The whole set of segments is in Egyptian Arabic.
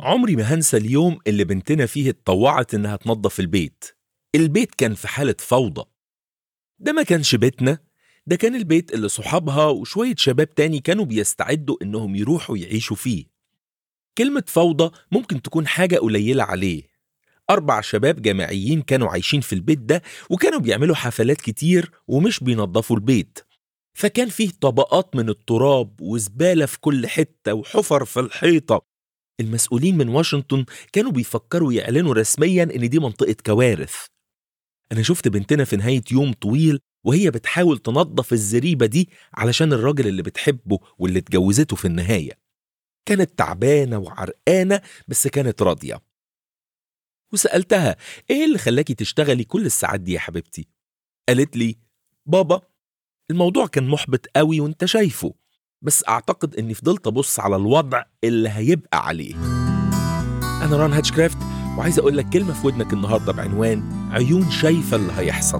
عمري ما هنسى اليوم اللي بنتنا فيه اتطوعت إنها تنظف البيت البيت كان في حالة فوضى ده ما كانش بيتنا ده كان البيت اللي صحابها وشوية شباب تاني كانوا بيستعدوا إنهم يروحوا يعيشوا فيه كلمة فوضى ممكن تكون حاجة قليلة عليه أربع شباب جامعيين كانوا عايشين في البيت ده وكانوا بيعملوا حفلات كتير ومش بينظفوا البيت فكان فيه طبقات من التراب وزبالة في كل حتة وحفر في الحيطة المسؤولين من واشنطن كانوا بيفكروا يعلنوا رسميا إن دي منطقة كوارث أنا شفت بنتنا في نهاية يوم طويل وهي بتحاول تنظف الزريبة دي علشان الراجل اللي بتحبه واللي اتجوزته في النهاية كانت تعبانة وعرقانة بس كانت راضية وسألتها إيه اللي خلاكي تشتغلي كل الساعات دي يا حبيبتي؟ قالت لي بابا الموضوع كان محبط قوي وانت شايفه بس أعتقد إني فضلت أبص على الوضع اللي هيبقى عليه أنا ران هاتشكرافت وعايز أقول لك كلمة في ودنك النهاردة بعنوان عيون شايفة اللي هيحصل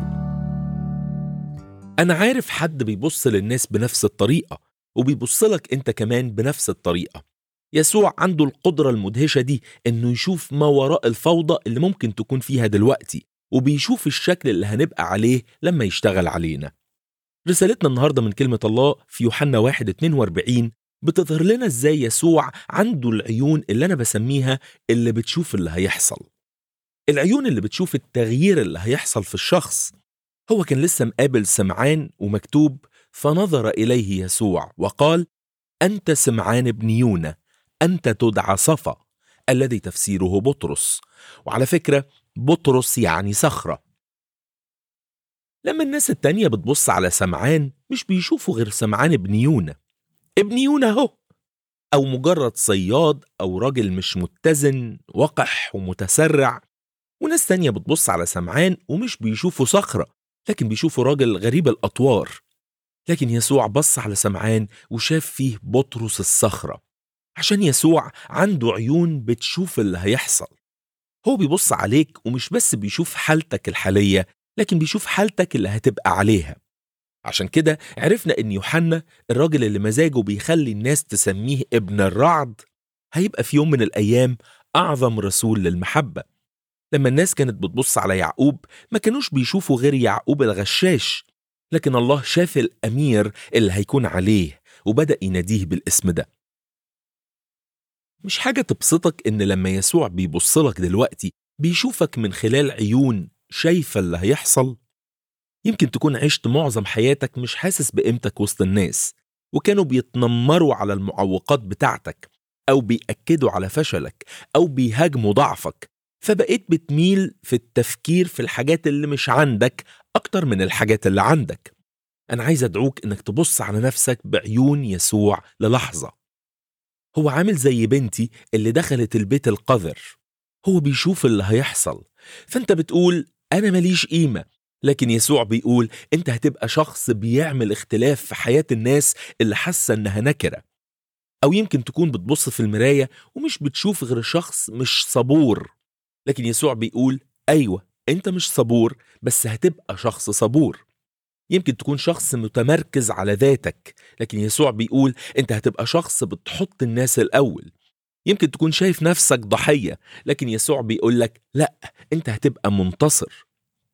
أنا عارف حد بيبص للناس بنفس الطريقة وبيبص لك أنت كمان بنفس الطريقة يسوع عنده القدرة المدهشة دي إنه يشوف ما وراء الفوضى اللي ممكن تكون فيها دلوقتي وبيشوف الشكل اللي هنبقى عليه لما يشتغل علينا رسالتنا النهاردة من كلمة الله في يوحنا 1 42 بتظهر لنا ازاي يسوع عنده العيون اللي أنا بسميها اللي بتشوف اللي هيحصل العيون اللي بتشوف التغيير اللي هيحصل في الشخص هو كان لسه مقابل سمعان ومكتوب فنظر إليه يسوع وقال أنت سمعان ابن يونا أنت تدعى صفا الذي تفسيره بطرس وعلى فكرة بطرس يعني صخرة لما الناس التانية بتبص على سمعان مش بيشوفوا غير سمعان ابن يونا ابن يونا اهو أو مجرد صياد أو راجل مش متزن وقح ومتسرع وناس تانية بتبص على سمعان ومش بيشوفوا صخرة لكن بيشوفوا راجل غريب الأطوار لكن يسوع بص على سمعان وشاف فيه بطرس الصخرة عشان يسوع عنده عيون بتشوف اللي هيحصل هو بيبص عليك ومش بس بيشوف حالتك الحالية لكن بيشوف حالتك اللي هتبقى عليها عشان كده عرفنا ان يوحنا الراجل اللي مزاجه بيخلي الناس تسميه ابن الرعد هيبقى في يوم من الايام اعظم رسول للمحبه لما الناس كانت بتبص على يعقوب ما كانوش بيشوفوا غير يعقوب الغشاش لكن الله شاف الامير اللي هيكون عليه وبدا يناديه بالاسم ده مش حاجه تبسطك ان لما يسوع بيبص لك دلوقتي بيشوفك من خلال عيون شايفه اللي هيحصل يمكن تكون عشت معظم حياتك مش حاسس بقيمتك وسط الناس وكانوا بيتنمروا على المعوقات بتاعتك أو بيأكدوا على فشلك أو بيهاجموا ضعفك فبقيت بتميل في التفكير في الحاجات اللي مش عندك أكتر من الحاجات اللي عندك أنا عايز أدعوك إنك تبص على نفسك بعيون يسوع للحظة هو عامل زي بنتي اللي دخلت البيت القذر هو بيشوف اللي هيحصل فأنت بتقول أنا ماليش قيمة لكن يسوع بيقول انت هتبقى شخص بيعمل اختلاف في حياة الناس اللي حاسة انها نكرة او يمكن تكون بتبص في المراية ومش بتشوف غير شخص مش صبور لكن يسوع بيقول ايوه انت مش صبور بس هتبقى شخص صبور يمكن تكون شخص متمركز على ذاتك لكن يسوع بيقول انت هتبقى شخص بتحط الناس الاول يمكن تكون شايف نفسك ضحية لكن يسوع بيقول لك لا انت هتبقى منتصر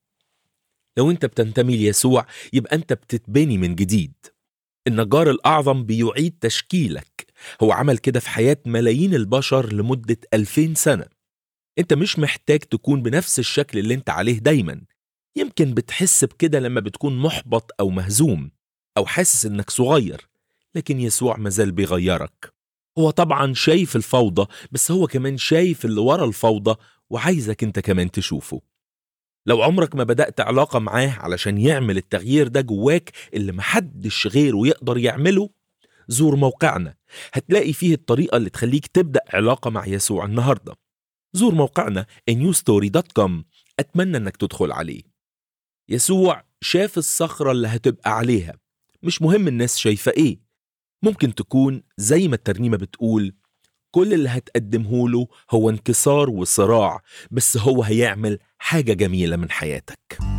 لو انت بتنتمي ليسوع يبقى انت بتتبني من جديد النجار الأعظم بيعيد تشكيلك هو عمل كده في حياة ملايين البشر لمدة ألفين سنة انت مش محتاج تكون بنفس الشكل اللي انت عليه دايما يمكن بتحس بكده لما بتكون محبط أو مهزوم أو حاسس انك صغير لكن يسوع مازال بيغيرك هو طبعا شايف الفوضى بس هو كمان شايف اللي ورا الفوضى وعايزك انت كمان تشوفه لو عمرك ما بدأت علاقة معاه علشان يعمل التغيير ده جواك اللي محدش غيره يقدر يعمله زور موقعنا هتلاقي فيه الطريقة اللي تخليك تبدأ علاقة مع يسوع النهاردة زور موقعنا newstory.com أتمنى أنك تدخل عليه يسوع شاف الصخرة اللي هتبقى عليها مش مهم الناس شايفة إيه ممكن تكون زي ما الترنيمة بتقول كل اللي هتقدمه له هو انكسار وصراع بس هو هيعمل حاجة جميلة من حياتك